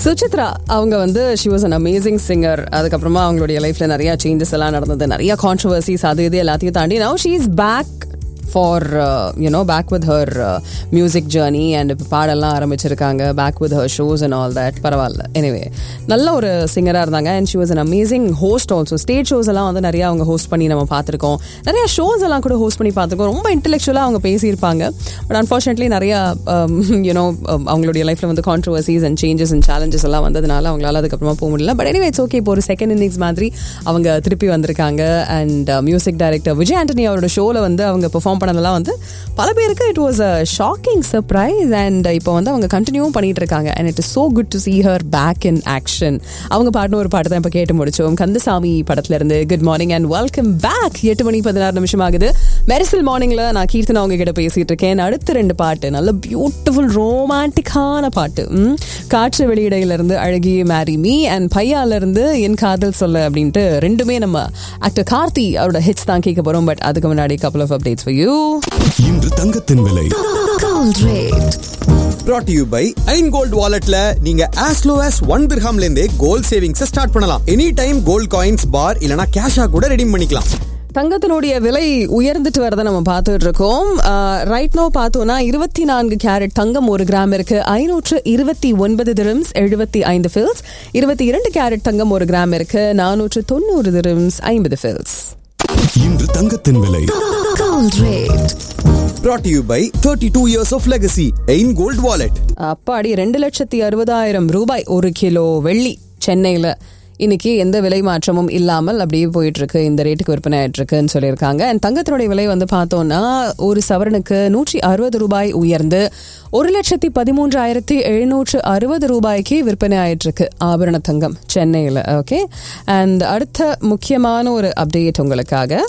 சுசித்ரா அவங்க வந்து she was an amazing singer அதுக்கப்புறமா அவங்களுடைய லைஃப்ல நிறைய சேஞ்சஸ் எல்லாம் நடந்தது நிறைய கான்ட்ரவர்சிஸ் அது இது எல்லாத்தையும் தாண்டி now she is back for you know back with her music journey and இப்போ பாடெல்லாம் ஆரம்பிச்சிருக்காங்க back with her shows and all that பரவாயில்ல எனிவே நல்ல ஒரு சிங்கராக இருந்தாங்க and she was an amazing host also stage shows எல்லாம் வந்து நிறைய அவங்க ஹோஸ்ட் பண்ணி நம்ம பார்த்துருக்கோம் நிறைய ஷோஸ் எல்லாம் கூட ஹோஸ்ட் பண்ணி பார்த்துருக்கோம் ரொம்ப இன்டெலெக்சுவலாக அவங்க பேசியிருப்பாங்க பட் அன்ஃபார்ச்சுனேட்லி நிறைய யூனோ அவங்களுடைய லைஃப்பில் வந்து controversies and changes and challenges எல்லாம் வந்ததுனால அவங்களால அதுக்கப்புறமா போக முடியல பட் எனிவே இட்ஸ் ஓகே இப்போ ஒரு செகண்ட் இன்னிங்ஸ் மாதிரி அவங்க திருப்பி வந்திருக்காங்க and music director Vijay Antony அவரோட ஷோவில் வந்து அவங்க பெர்ஃபார்ம் பண்ணதெல்லாம் வந்து பல பேருக்கு it was a shocking surprise and இப்போ வந்து அவங்க கண்டினியூவும் பண்ணிட்டு இருக்காங்க and it is so good to see her back in action அவங்க பாடின ஒரு பாட்டு தான் இப்போ கேட்டு முடிச்சோம் கந்தசாமி படத்துல இருந்து good morning and welcome back எட்டு மணி பதினாறு நிமிஷம் ஆகுது மெரிசல் மார்னிங்ல நான் கீர்த்தனா அவங்க கிட்ட பேசிட்டு இருக்கேன் அடுத்த ரெண்டு பாட்டு நல்ல பியூட்டிஃபுல் ரோமான்டிக்கான பாட்டு ம். காற்று வெளியிடையில இருந்து அழகிய மேரி மீ அண்ட் பையால இருந்து என் காதல் சொல்ல அப்படின்ட்டு ரெண்டுமே நம்ம ஆக்டர் கார்த்தி அவரோட ஹிட்ஸ் தான் கேட்க போறோம் பட் அதுக்கு முன்னாடி couple of updates for you இன்று தங்கத்தின் விலை Gold rate. brought to you by Ain gold வாலெட்ல நீங்க as low as ஒன் திர்ஹாம்ல இருந்தே கோல்ட் சேவிங்ஸ் ஸ்டார்ட் பண்ணலாம் any time gold coins bar இல்லனா கேஷா கூட ரெடீம் பண்ணிக்கலாம் தங்கத்தினுடைய விலை உயர்ந்துட்டு வரதை நம்ம பார்த்துட்டு இருக்கோம் ரைட் நோ பார்த்தோம்னா இருபத்தி நான்கு கேரட் தங்கம் ஒரு கிராம் இருக்கு ஐநூற்று இருபத்தி ஒன்பது திரம்ஸ் எழுபத்தி ஐந்து ஃபில்ஸ் இருபத்தி இரண்டு கேரட் தங்கம் ஒரு கிராம் இருக்கு நானூற்று தொண்ணூறு திரம்ஸ் ஐம்பது ஃபில்ஸ் இன்று தங்கத்தின் விலை Gold rate. brought to you by 32 years of legacy Ain gold wallet அப்பாடி ரெண்டு லட்சத்தி அறுபதாயிரம் ரூபாய் ஒரு கிலோ வெள்ளி சென்னையில் இன்னைக்கு எந்த விலை மாற்றமும் இல்லாமல் அப்படியே போயிட்டு இருக்கு இந்த ரேட்டுக்கு விற்பனை ஆயிட்டு இருக்குன்னு சொல்லியிருக்காங்க அண்ட் தங்கத்தினுடைய விலை வந்து பார்த்தோம்னா ஒரு சவரனுக்கு நூற்றி அறுபது ரூபாய் உயர்ந்து ஒரு லட்சத்தி பதிமூன்றாயிரத்தி எழுநூற்று அறுபது ரூபாய்க்கு விற்பனை ஆயிட்டு இருக்கு ஆபரண தங்கம் சென்னையில் ஓகே அண்ட் அடுத்த முக்கியமான ஒரு அப்டேட் உங்களுக்காக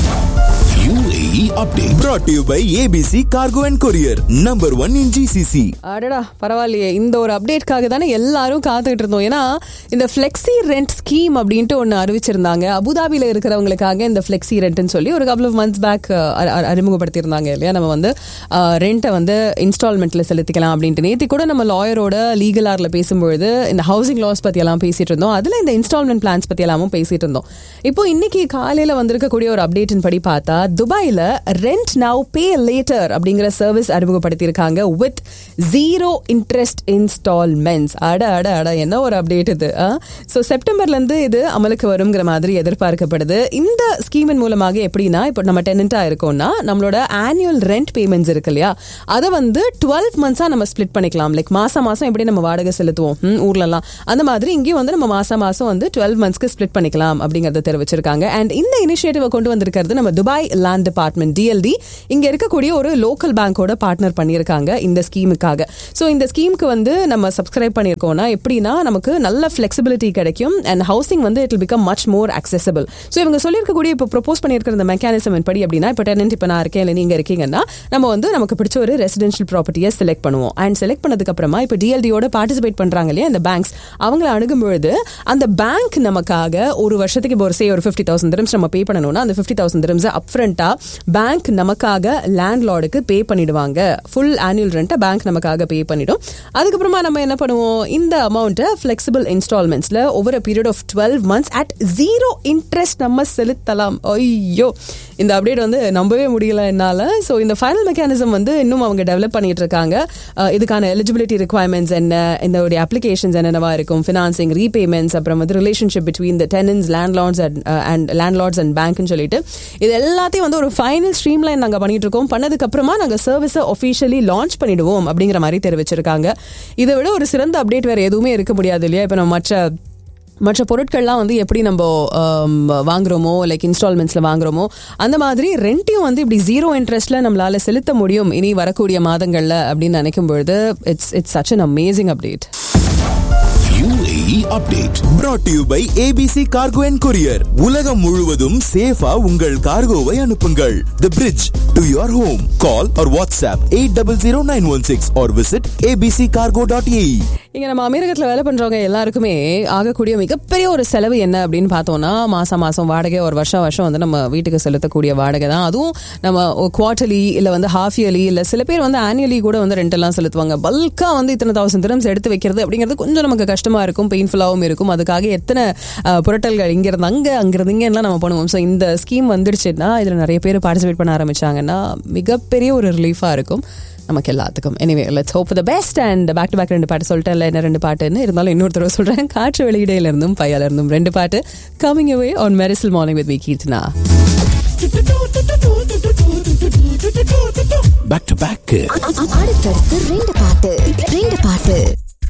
UAE update brought to you by ABC Cargo and Courier number 1 in GCC அடடா பரவாயில்லையே இந்த ஒரு அப்டேட்காக தானே எல்லாரும் காத்துக்கிட்டு இருந்தோம் ஏன்னா இந்த ஃப்ளெக்ஸி ரெண்ட் ஸ்கீம் அப்படின்ட்டு ஒன்று அறிவிச்சிருந்தாங்க அபுதாபியில் இருக்கிறவங்களுக்காக இந்த ஃப்ளெக்ஸி ரெண்ட்னு சொல்லி ஒரு கப்பல் ஆஃப் மந்த்ஸ் பேக் அறிமுகப்படுத்தியிருந்தாங்க இல்லையா நம்ம வந்து ரெண்ட்டை வந்து இன்ஸ்டால்மெண்ட்டில் செலுத்திக்கலாம் அப்படின்ட்டு நேற்று கூட நம்ம லாயரோட லீகல் ஆரில் பேசும்பொழுது இந்த ஹவுசிங் லாஸ் பற்றி எல்லாம் பேசிட்டு இருந்தோம் அதில் இந்த இன்ஸ்டால்மெண்ட் பிளான்ஸ் பற்றி எல்லாமும் பேசிட்டு இருந்தோம் இப்போ இன்னைக்கு காலையில் வந்திருக்கக்கூடிய ஒரு அப்டேட்டின் படி பார்த்தா துபாயில் ரெண்ட் நவ் பே லேட்டர் அப்படிங்கிற சர்வீஸ் அறிமுகப்படுத்தியிருக்காங்க வித் ஜீரோ இன்ட்ரெஸ்ட் இன்ஸ்டால்மெண்ட்ஸ் அட அட அட என்ன ஒரு அப்டேட் இது ஸோ செப்டம்பர்லேருந்து இது அமலுக்கு வருங்கிற மாதிரி எதிர்பார்க்கப்படுது இந்த ஸ்கீமின் மூலமாக எப்படின்னா இப்போ நம்ம டெனண்ட்டாக இருக்கோம்னா நம்மளோட ஆனுவல் ரெண்ட் பேமெண்ட்ஸ் இருக்கு இல்லையா அதை வந்து டுவெல் மந்த்ஸாக நம்ம ஸ்ப்ளிட் பண்ணிக்கலாம் லைக் மாசம் மாசம் எப்படி நம்ம வாடகை செலுத்துவோம் ம், ஊர்லலாம் அந்த மாதிரி இங்கேயும் வந்து நம்ம மாசம் மாசம் வந்து டுவெல் மந்த்ஸ்க்கு ஸ்ப்ளிட் பண்ணிக்கலாம் அப்படிங்கறத தெரிவிச்சிருக்காங்க அண்ட் இந்த இனிஷியேட்டிவை கொண்டு வந்திருக்கிறது நம்ம துபாய் லேண்ட் டிபார்ட்மெண்ட் டிஎல்டி இங்க இருக்கக்கூடிய ஒரு லோக்கல் பேங்கோட பார்ட்னர் பண்ணியிருக்காங்க இந்த ஸ்கீமுக்காக ஸோ இந்த ஸ்கீமுக்கு வந்து நம்ம சப்ஸ்கிரைப் பண்ணியிருக்கோம்னா எப்படின்னா நமக்கு நல்ல ஃபிளெக்சிபிலிட்டி கிடைக்கும் அண்ட் ஹவுசிங் வந்து it become much more accessible so இவங்க சொல்லியிருக்கக்கூடிய இப்போ ப்ரொபோஸ் பண்ணியிருக்கிற இந்த மெக்கானிசம் படி அப்படின்னா இப்போ டெனன்ட் இப்போ நான் இருக்கேன் இல்லை நீங்கள் இருக்கீங்கன்னா நம்ம வந்து நமக்கு பிடிச்ச ஒரு ரெசிடென்ஷியல் ப்ராப்பர்ட்டியை செலக்ட் பண்ணுவோம் அண்ட் செலக்ட் பண்ணதுக்கு அப்புறமா இப்போ டிஎல்டியோட பார்ட்டிசிபேட் பண்றாங்க இல்லையா இந்த பேங்க்ஸ் அவங்கள அணுகும் பொழுது அந்த பேங்க் நமக்காக ஒரு வருஷத்துக்கு இப்போ ஒரு சே ஒரு ஃபிஃப்டி தௌசண்ட் திரம்ஸ் நம்ம பே பண்ணணும்னா அந்த ஃபிஃப்டி தௌசண்ட் திரம்ஸ் அப்ஃப்ரண்டா பேங்க் நமக்காக லேண்ட் லார்டுக்கு பே பண்ணிடுவாங்க ஃபுல் ஆனுவல் ரெண்ட்டை பேங்க் நமக்காக பே பண்ணிடும் அதுக்கப்புறமா நம்ம என்ன பண்ணுவோம் இந்த அமௌண்ட்டை ஃபிளெக்சிபிள் இன்ஸ்டால்மெண்ட்ஸ்ல ஒவ்வொரு period of twelve months at zero interest நம்ம செலுத்தலாம் ஐயோ இந்த அப்டேட் வந்து நம்பவே முடியல என்னால ஸோ இந்த ஃபைனல் மெக்கானிசம் வந்து இன்னும் அவங்க டெவலப் பண்ணிட்டு இருக்காங்க அஹ் இதுக்கான எலிஜிபிலிட்டி ரெக்குவயர்மெண்ட்ஸ் என்ன இந்த அப்ளிகேஷன்ஸ் என்னென்னவா இருக்கும் ஃபினான்சிங் ரீபேமெண்ட்ஸ் அப்புறம் வந்து relationship between the tenants landlords and landlords and பேங்க்னு சொல்லிட்டு இது எல்லாத்தையும் வந்து ஒரு ஃபைனல் ஸ்ட்ரீம் லைன் நாங்கள் பண்ணிட்டு இருக்கோம் பண்ணதுக்கு அப்புறமா நாங்கள் சர்வீஸை ஒஃபிஷியலி லான்ச் பண்ணிடுவோம் அப்படிங்கிற மாதிரி தெரிவிச்சிருக்காங்க இதை விட ஒரு சிறந்த அப்டேட் வேற எதுவுமே இருக்க முடியாது இல்லையா இப்போ நம்ம மற்ற மற்ற பொருட்கள்லாம் வந்து எப்படி நம்ம ஆம், வாங்குறோமோ லைக் இன்ஸ்டால்மெண்ட்ஸில் வாங்குறோமோ அந்த மாதிரி ரெண்ட்டையும் வந்து இப்படி ஜீரோ இன்ட்ரெஸ்ட்ல நம்மளால செலுத்த முடியும் இனி வரக்கூடிய மாதங்கள்ல அப்படின்னு நினைக்கும் பொழுது it's it's such an amazing update UAE update brought to you by ABC Cargo and Courier உலகம் முழுவதும் சேஃபா உங்கள் கார்கோவை அனுப்புங்கள் The bridge to your home call or WhatsApp 800916 or visit abccargo.ae இங்க நம்ம அமீரகத்துல வேலை பண்றவங்க எல்லாருக்குமே ஆகக்கூடிய மிகப்பெரிய ஒரு செலவு என்ன அப்படின்னு பார்த்தோம்னா மாசம் மாசம் வாடகை ஒரு வருஷம் வருஷம் வந்து நம்ம வீட்டுக்கு செலுத்தக்கூடிய வாடகை தான் அதுவும் நம்ம குவார்டர்லி இல்ல வந்து ஹாஃப் இயர்லி இல்ல சில பேர் வந்து ஆனுவலி கூட வந்து ரெண்ட் எல்லாம் செலுத்துவாங்க பல்கா வந்து இத்தனை தௌசண்ட் திரம்ஸ் எடுத்து வைக்கிறது அப்படிங்கிறது கொஞ்சம் நமக்கு கஷ்டமா இருக்கும் பெயின்ஃபுல்லாகவும் இருக்கும் அதுக்காக எத்தனை அஹ், புரட்டல்கள் இங்க இருந்து அங்க அங்கிருந்து இங்க எல்லாம் நம்ம பண்ணுவோம் ஸோ இந்த ஸ்கீம் வந்துடுச்சுன்னா இதுல நிறைய பேர் பார்ட்டிசிபேட் பண்ண ஆரம்பிச்சாங்கன்னா மிகப்பெரிய ஒரு ரிலீஃபா இருக்கும் நமக்கு எல்லாத்துக்கும் anyway let's hope the best and back to back ரெண்டு பாட்டு சொல்லிட்டேன் இல்லை என்ன ரெண்டு பாட்டுன்னு இருந்தாலும் இன்னொரு தடவை சொல்றேன் காற்று வெளியிடையில இருந்தும் பையால இருந்தும் ரெண்டு பாட்டு coming away on Mersal morning with V Keerthana back to back அடுத்தடுத்து ரெண்டு பாட்டு ரெண்டு பாட்டு